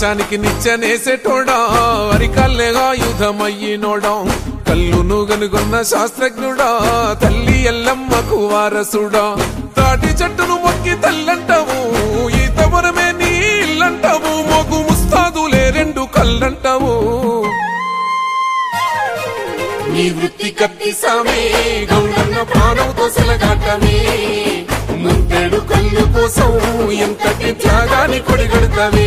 దేశానికి నిచ్చెనేసేటోడా అరికల్లెగా యుధమయ్యినోడా కల్లును గనుగొన్న శాస్త్రజ్ఞుడా తల్లి ఎల్లమ్మకు వారసుడా తాటి చెట్టును మొక్కి తల్లంటావు ఈత మనమే నీ ఇల్లంటావు మొగు ముస్తాదులే రెండు కళ్ళంటావు నీ వృత్తి కత్తి సామే గౌడన్న ప్రాణంతో సెలగాటమే ముందెడు కళ్ళు కోసం ఎంతటి త్యాగాన్ని కొడిగడతావే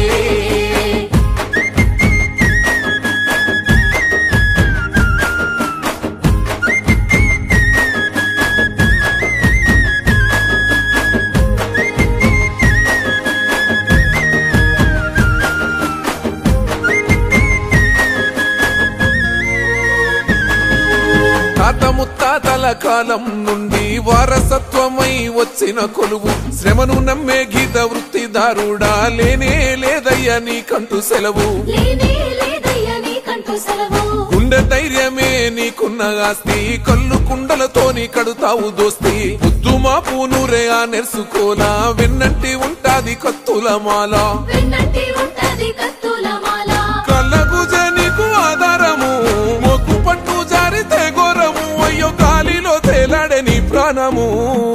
తాత ముత్తాతల కాలం నుండి వారసత్వమై వచ్చిన కొలువు శ్రమను నమ్మే గీత వృత్తిదారుడా లేనే లేదయ్యా నీకంటూ సెలవు లేనే లేదయ్యా నీకంటూ సెలవు గుండె ధైర్యమే నీకున్న ఆస్తి కళ్ళు కుండలతోని కడుతావు దోస్తి ముద్దు మా పూనురే ఆ నెర్సుకోలా వెన్నంటి ఉంటాది కత్తుల మాల వెన్నంటి ఉంటది కత్తుల మాల కళ్ళకు నీకు ఆధారము మొక్కు పట్టు జారితే ఘోరము అయ్యో గాలిలో తేలాడే నీ ప్రాణము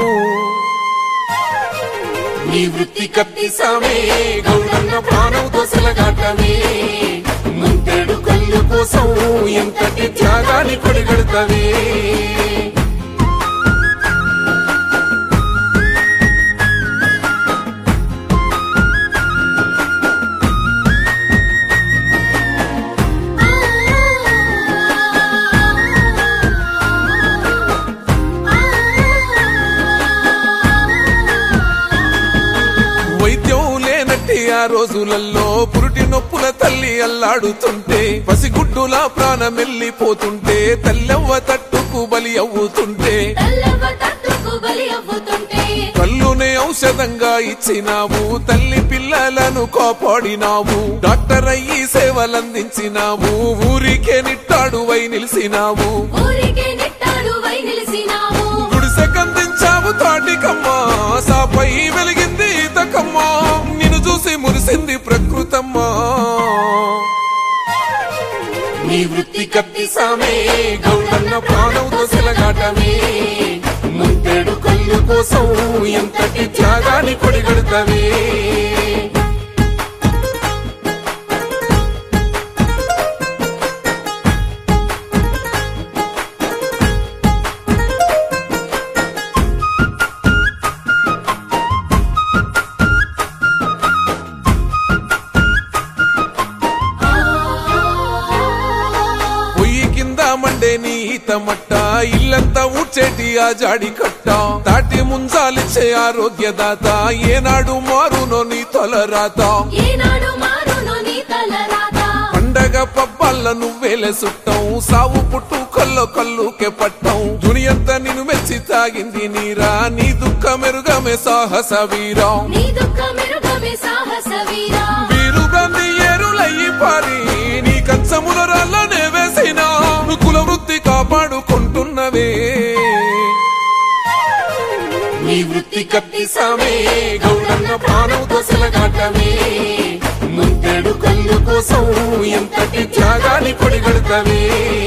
నీ వృత్తి కత్తి సామే గౌడన్న ప్రాణంతో సెలగాటమే ముంతేడు కళ్ళు కోసం ఎంతటి త్యాగాన్ని కొడిగడతావే వైద్యం లేనట్టి ఆ రోజులలో పురుటి నొప్పుల తల్లి అల్లాడుతుంటే పసిగుడ్డులా ప్రాణమెల్లిపోతుంటే తల్లెవ్వ తట్టుకు బలి అవ్వుతుంటే తల్లవ్వ తట్టుకు బలి అవ్వుతుంటే కల్లునే ఔషధంగా ఇచ్చినావు తల్లి పిల్లలను కాపాడినావు డాక్టర్ అయ్యి సేవలందించినావు ఊరికే నిట్టాడువై నిలిసినావు ఊరికే నెట్టాడు వై నిలిసినావు గుడిసె కందించావు తాటికమ్మా సాపై వెలిగింది ఈతకమ్మా నిన్ను చూసి మురిసింది ప్రకృతమ్మా నీ వృత్తి కత్తి సామే గౌడన్న ప్రాణంతో సెలగాటమే ముంతేడు కళ్ళు కోసం ఎంతటి త్యాగాన్ని కొడిగడతావే పొయ్యి కింద మండే నీ ఈతమట్ట ఇల్లంతా ఊడ్చేటి ఆ జాడి కట్ట తాటి ముంచాలిచ్చే ఆరోగ్యదాత ఏనాడు మారునో నీ తొలరాత ఏనాడు మారును నీ తల రాత పండగ పబ్బల్ల నువ్వేలే సుట్టం సావు పుట్టు కల్లో కల్లుకే పట్టం దునియంతా నిన్ను మెచ్చి తాగింది నీరా నీ దుఃఖ మెరుగమే సాహస వీరా నీ దుఃఖ మెరుగమే సాహస వీరా వీరు బ్రంది ఏరులయ్యి పారి నీ కంచముల రాళ్ళనే వేసిన కుల వృత్తి కాపాడుకుంటున్నవే నీ వృత్తి కత్తి సామే గౌడన్న ప్రాణంతో సెలగాటమే ముంతేడు కళ్ళు కోసం ఎంతటి త్యాగాన్ని కొడిగడతావే